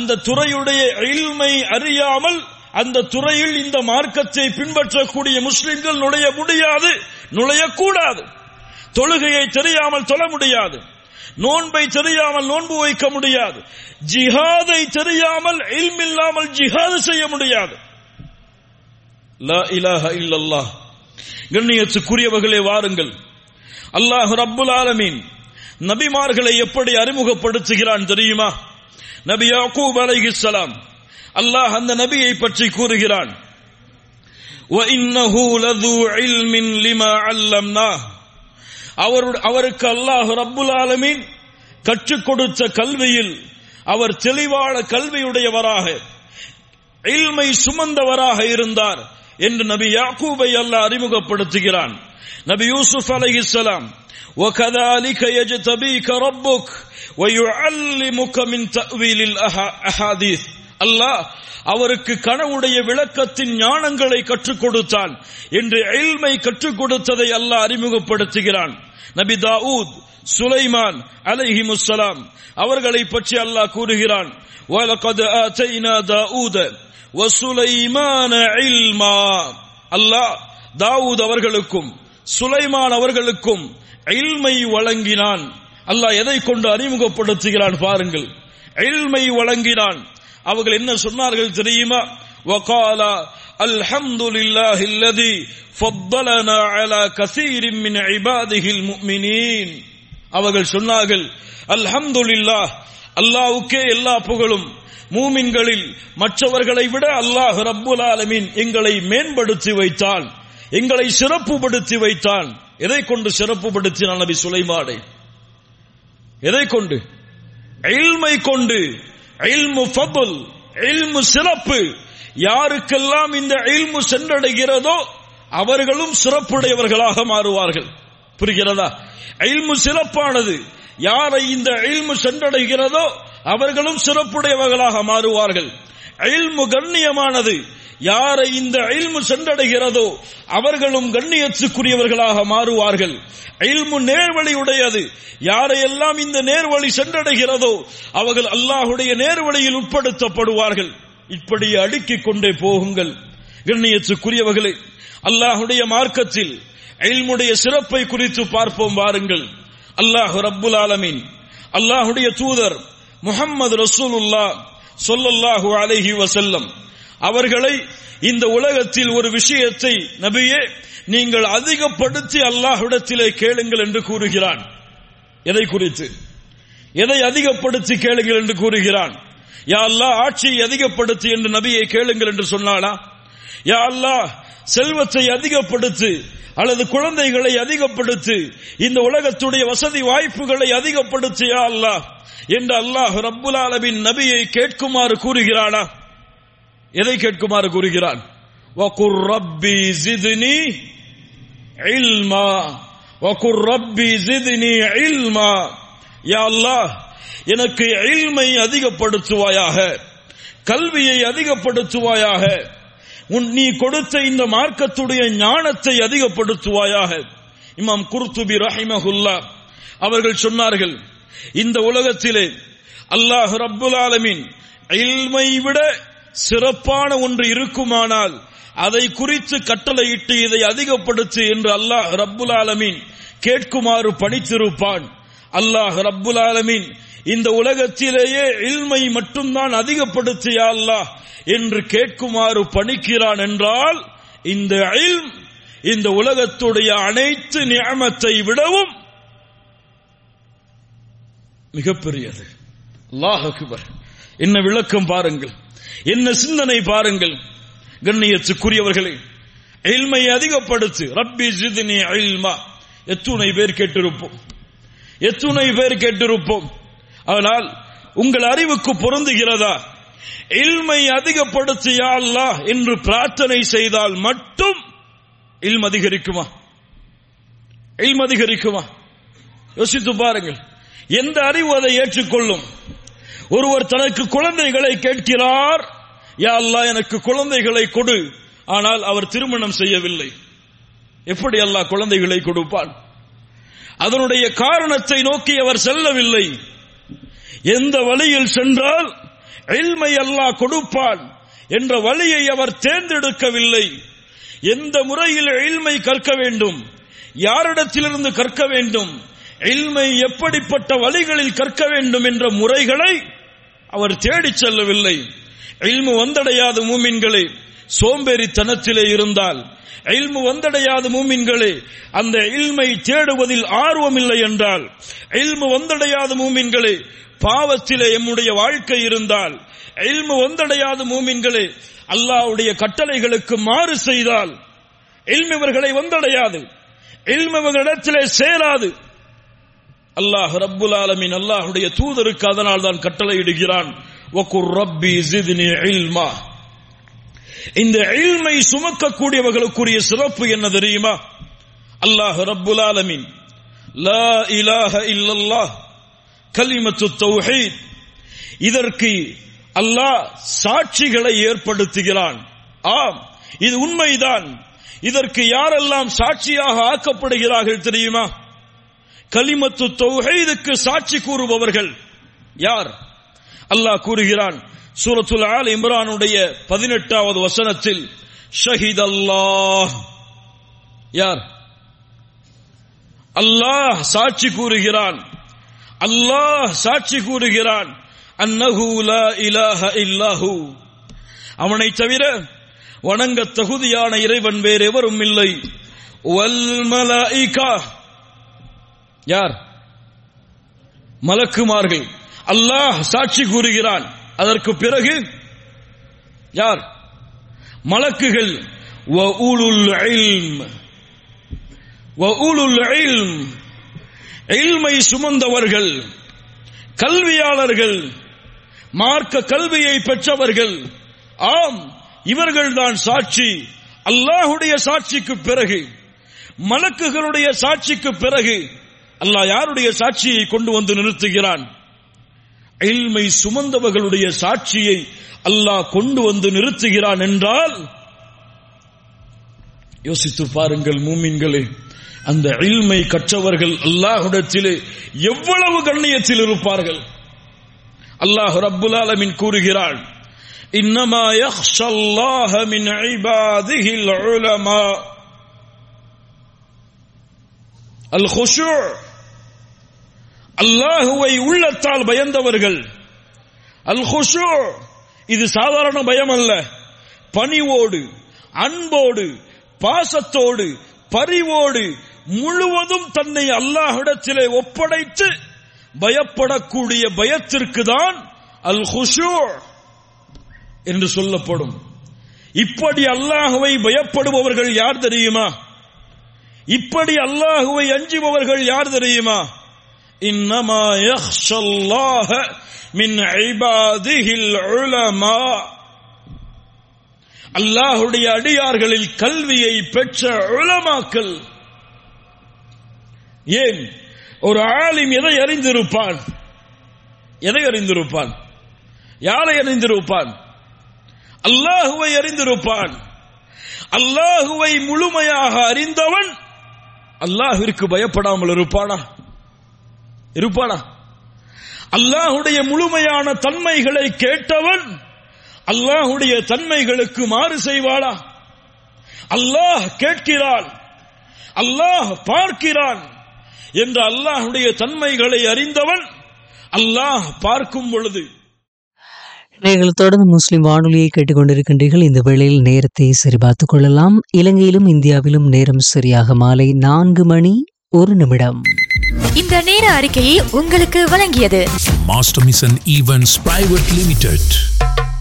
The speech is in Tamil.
அந்த துறையுடைய இல்மை அறியாமல் அந்த துறையில் இந்த மார்க்கத்தை பின்பற்றக்கூடிய முஸ்லிம்கள் நுழைய முடியாது நுழையக்கூடாது தொழுகையை தெரியாமல் தொழ முடியாது நோன்பை தெரியாமல் நோன்பு வைக்க முடியாது ஜிஹாதை தெரியாமல் இல்மில்லாமல் ஜிஹாது செய்ய முடியாது லா இலாஹ இல்லல்லாஹ் கண்ணியத்துக்குரியவர்களே வாருங்கள் அல்லாஹ் ரப்புல் ஆலமீன் நபிமார்களை எப்படி அறிமுகப்படுத்துகிறான் தெரியுமா நபி யாக்கூப் அலைஹிஸ்ஸலாம் அல்லாஹ் அந்த நபியை பற்றி கூறுகிறான் وَإِنَّهُ لَذُو عِلْمٍ لِمَا عَلَّمْنَاهُ அவர் அவருக்கு அல்லாஹ் ரப்புல் ஆலமீன் கற்றுக் கொடுத்த கல்வியில் அவர் தெளிவான கல்வியுடையவராக இல்மை சுமந்தவராக இருந்தார் என்று நபி யாக்கூபை அல்லாஹ் அறிமுகப்படுத்துகிறான் நபி யூசுப் அலைஹிஸ்ஸலாம் وكذلك يجتبيك ربك ويعلمك من تأويل الأحاديث அல்லாஹ் அவருக்கு கனவுடைய விளக்கத்தின் ஞானங்களை கற்றுக் கொடுத்தான் என்று எல்மை கற்றுக் கொடுத்ததை அல்லாஹ் அறிமுகப்படுத்துகிறான் நபி தாவூத் சுலைமான் அலைஹி முஸ்ஸலாம் அவர்களை பற்றி அல்லாஹ் கூறுகிறான் وَلَقَدْ آتَيْنَا دَاوُودَ وَسُلَيْمَانَ عِلْمًا அல்லாஹ் தாவூத் அவர்களுக்கும் சுலைமான் அவர்களுக்கும் இல்மை வழங்கினான் அல்லாஹ் எதை கொண்டு அறிமுகப்படுத்துகிறான் பாருங்கள் இல்மை வழங்கினான் அவர்கள் என்ன சொன்னார்கள் தெரியுமா وقال الحمد لله الذي فضلنا على كثير من عباده المؤمنين அவர்கள் சொன்னார்கள் அல்ஹம்துலில்லாஹ் அல்லாஹ்வுக்கே எல்லா புகழும் மூமின்களில் மற்றவர்களை விட அல்லாஹ் ரப்புல் ஆலமீன் எங்களை மேம்படுத்தி வைத்தான் எங்களை சிறப்புப்படுத்தி வைத்தான் எதை கொண்டு சிறப்புப்படுத்தினான் நபி சுலைமானை எதை கொண்டு இல்மை கொண்டு இல்மு ஃபதுல் இல்மு சிறப்பு யாருக்கெல்லாம் இந்த இல்மு சென்றடைகிறதோ அவர்களும் சிறப்புடையவர்களாக மாறுவார்கள் புரிகிறதா இல்மு சிறப்பானது யாரை இந்த இல்மு சென்றடைகிறதோ அவர்களும் சிறப்புடையவர்களாக மாறுவார்கள் இல்மு கண்ணியமானது யாரை இந்த இல்மு சென்றடைகிறதோ அவர்களும் கண்ணியத்துக்குரியவர்களாக மாறுவார்கள் இல்மு நேர்வழி உடையது யாரையெல்லாம் இந்த நேர்வழி சென்றடைகிறதோ அவர்கள் அல்லாஹுடைய நேர்வழியில் உட்படுத்தப்படுவார்கள் இப்படி அடுக்கிக் கொண்டே போகுங்கள் கண்ணியத்துக்குரியவர்களே அல்லாஹுடைய மார்க்கத்தில் இல்முடைய சிறப்பை குறித்து பார்ப்போம் வாருங்கள் அல்லாஹ் ரப்புல் ஆலமீன் அல்லாஹுடைய தூதர் முஹம்மது ரசூலுல்லா சொல்லல்லாஹு அலைஹி வசல்லம் அவர்களை இந்த உலகத்தில் ஒரு விஷயத்தை நபியே நீங்கள் அதிகப்படுத்தி அல்லாஹ்விடத்திலே கேளுங்கள் என்று கூறுகிறான் எதை குறித்து எதை அதிகப்படுத்தி கேளுங்கள் என்று கூறுகிறான் யா அல்லாஹ் ஆட்சியை அதிகப்படுத்தி என்று நபியை கேளுங்கள் என்று சொன்னானா யா அல்லாஹ் செல்வத்தை அதிகப்படுத்து அல்லது குழந்தைகளை அதிகப்படுத்து இந்த உலகத்துடைய வசதி வாய்ப்புகளை அதிகப்படுத்து யா அல்லாஹ் என்று அல்லாஹ் ரப்புல் ஆலமின் நபியை கேட்குமாறு கூறுகிறானா எதை கேட்குமாறு கூறுகிறான் வகுர் ரப்பி ஜிதுனி இல்மா வகுர் ரப்பி ஜிதுனி இல்மா யா அல்லாஹ் எனக்கு இல்மை அதிகப்படுத்துவாயாக கல்வியை அதிகப்படுத்துவாயாக உன் நீ கொடுத்த இந்த மார்க்கத்துடைய ஞானத்தை அதிகப்படுத்துவாயாக இமாம் குர்துபி ரஹிமஹுல்லா அவர்கள் சொன்னார்கள் இந்த உலகத்திலே அல்லாஹ் ரப்புல் ஆலமீன் இல்மை விட சிறப்பான ஒன்று இருக்குமானால் அதை குறித்து கட்டளையிட்டு இதை அதிகப்படுத்து என்று அல்லாஹ் ரப்புல் ஆலமீன் கேட்குமாறு பணித்திருப்பான் அல்லாஹ் ரப்புல் ஆலமீன் இந்த உலகத்திலேயே இல்மை மட்டும்தான் அதிகப்படுத்தியா அல்லாஹ் என்று கேட்குமாறு பணிக்கிறான் என்றால் இந்த இல்ம் இந்த உலகத்துடைய அனைத்து நியமத்தை விடவும் மிகப்பெரியது அல்லாஹ் அக்பர் என்ன விளக்கம் பாருங்கள் என்ன சிந்தனை பாருங்கள் கண்ணியத்துக்குரியவர்களே இல்மை அதிகப்படுத்து ரப்பி ஜிதுனி இல்மா எத்துணை பேர் கேட்டிருப்போம் எத்துணை பேர் கேட்டிருப்போம் ஆனால் உங்கள் அறிவுக்கு பொருந்துகிறதா இல்மை அதிகப்படுத்தியா அல்லாஹ் என்று பிரார்த்தனை செய்தால் மட்டும் இல்ம் அதிகரிக்குமா இல்ம் அதிகரிக்குமா யோசித்து பாருங்கள் எந்த அறிவு அதை ஏற்றுக்கொள்ளும் ஒருவர் தனக்கு குழந்தைகளை கேட்கிறார் யா அல்லாஹ் எனக்கு குழந்தைகளை கொடு ஆனால் அவர் திருமணம் செய்யவில்லை எப்படி அல்லாஹ் குழந்தைகளை கொடுப்பான் அதனுடைய காரணத்தை நோக்கி அவர் செல்லவில்லை எந்த வழியில் சென்றால் இல்மை அல்லாஹ் கொடுப்பான் என்ற வழியை அவர் தேர்ந்தெடுக்கவில்லை எந்த முறையில் இல்மை கற்க வேண்டும் யாரிடத்திலிருந்து கற்க வேண்டும் இல்மை எப்படிப்பட்ட வழிகளில் கற்க வேண்டும் என்ற முறைகளை அவர் தேடிச் செல்லவில்லை இல்மு வந்தடையாத மூமின்களே சோம்பேறித்தனத்திலே இருந்தால் இல்மு வந்தடையாத மூமின்களே அந்த இல்மை தேடுவதில் ஆர்வம் இல்லை என்றால் இல்மு வந்தடையாத மூமின்களே பாவத்திலே எம்முடைய வாழ்க்கை இருந்தால் இல்மு வந்தடையாத மூமின்களே அல்லாஹ்வுடைய கட்டளைகளுக்கு மாறு செய்தால் இல்மு இவர்களை வந்தடையாது இல்மு இவர்களிடத்திலே சேராது அல்லாஹ் ரப்புல் ஆலமீன் அல்லாஹ்வுடைய தூதருக்கு அதனால் தான் கட்டளையிடுகிறான் வகுர் ரப்பி ஜித்னி இல்மா இந்த இல்மை சுமக்கக்கூடியவர்களுக்குரிய சிறப்பு என்ன தெரியுமா அல்லாஹ் ரப்புல் ஆலமீன் லா இலாஹ இல்லல்லாஹ் கலிமத்து தௌஹீத் இதற்கு அல்லாஹ் சாட்சிகளை ஏற்படுத்துகிறான் ஆம் இது உண்மைதான் இதற்கு யாரெல்லாம் சாட்சியாக ஆக்கப்படுகிறார்கள் தெரியுமா கலிமத்து தௌஹீதுக்கு சாட்சி கூறுபவர்கள் யார் அல்லாஹ் கூறுகிறான் சூரத்துல் ஆல் இம்ரானுடைய பதினெட்டாவது வசனத்தில் ஷஹித் அல்லாஹ் யார் அல்லாஹ் சாட்சி கூறுகிறான் அல்லாஹ் சாட்சி கூறுகிறான் அன்னஹு லா இலாஹ இல்லாஹு அவனை தவிர வணங்க தகுதியான இறைவன் வேறு எவரும் இல்லை வல் மலாயிகா யார் மலக்குமார்கள் அல்லாஹ் சாட்சி கூறுகிறான் அதற்கு பிறகு யார் மலக்குகள் வஉலுல் இல்ம் வஉலுல் இல்ம் இல்மை சுமந்தவர்கள் கல்வியாளர்கள் மார்க்க கல்வியை பெற்றவர்கள் ஆம் இவர்கள்தான் சாட்சி அல்லாஹுடைய சாட்சிக்கு பிறகு மலக்குகளுடைய சாட்சிக்கு பிறகு அல்லாஹ் யாருடைய சாட்சியை கொண்டு வந்து நிறுத்துகிறான் இல்மை சுமந்தவர்களுடைய சாட்சியை அல்லாஹ் கொண்டு வந்து நிறுத்துகிறான் என்றால் யோசித்து பாருங்கள் மூமின்களே அந்த இல்மை கற்றவர்கள் அல்லாஹுடத்திலே எவ்வளவு கண்ணியத்தில் இருப்பார்கள் அல்லாஹ் ரப்புல் ஆலமின் கூறுகிறான் இன்னமா யக்ஷல்லாஹ மின் இபாதிஹில் உலமா அல் ஹுஷூ அல்லாஹுவை உள்ளத்தால் பயந்தவர்கள் அல் ஹுஷூ இது சாதாரண பயம் அல்ல பணிவோடு அன்போடு பாசத்தோடு பரிவோடு முழுவதும் தன்னை அல்லாஹ்விடத்திலே ஒப்படைத்து பயப்படக்கூடிய பயத்திற்கு தான் அல் ஹுஷூ என்று சொல்லப்படும் இப்படி அல்லாஹுவை பயப்படுபவர்கள் யார் தெரியுமா இப்படி அல்லாஹுவை அஞ்சுபவர்கள் யார் தெரியுமா இன்னமா யஹ்ஷல்லாஹ மின் இபாதிஹில் உலமா அல்லாஹுடைய அடியார்களில் கல்வியை பெற்ற உலமாக்கள் ஏன் ஒரு ஆலிம் எதை அறிந்திருப்பான் எதை அறிந்திருப்பான் யாரை அறிந்திருப்பான் அல்லாஹுவை அறிந்திருப்பான் அல்லாஹுவை முழுமையாக அறிந்தவன் அல்லாஹிற்கு பயப்படாமல் இருப்பானா இருப்பானா அல்லாஹுடைய முழுமையான தன்மைகளை கேட்டவன் அல்லாஹுடைய தன்மைகளுக்கு மாறு செய்வாளா அல்லாஹ் கேட்கிறான் அல்லாஹ் பார்க்கிறான் என்ற அல்லாஹுடைய தன்மைகளை அறிந்தவன் அல்லாஹ் பார்க்கும் பொழுது நீங்கள் தொடர்ந்து முஸ்லிம் வானொலியை கேட்டுக்கொண்டிருக்கின்றீர்கள் இந்த வேளையில் நேரத்தை சரிபார்த்துக் கொள்ளலாம் இலங்கையிலும் இந்தியாவிலும் நேரம் சரியாக மாலை நான்கு மணி ஒரு நிமிடம் இந்த நேர அறிக்கையை உங்களுக்கு வழங்கியது Master Mission Events Private Limited.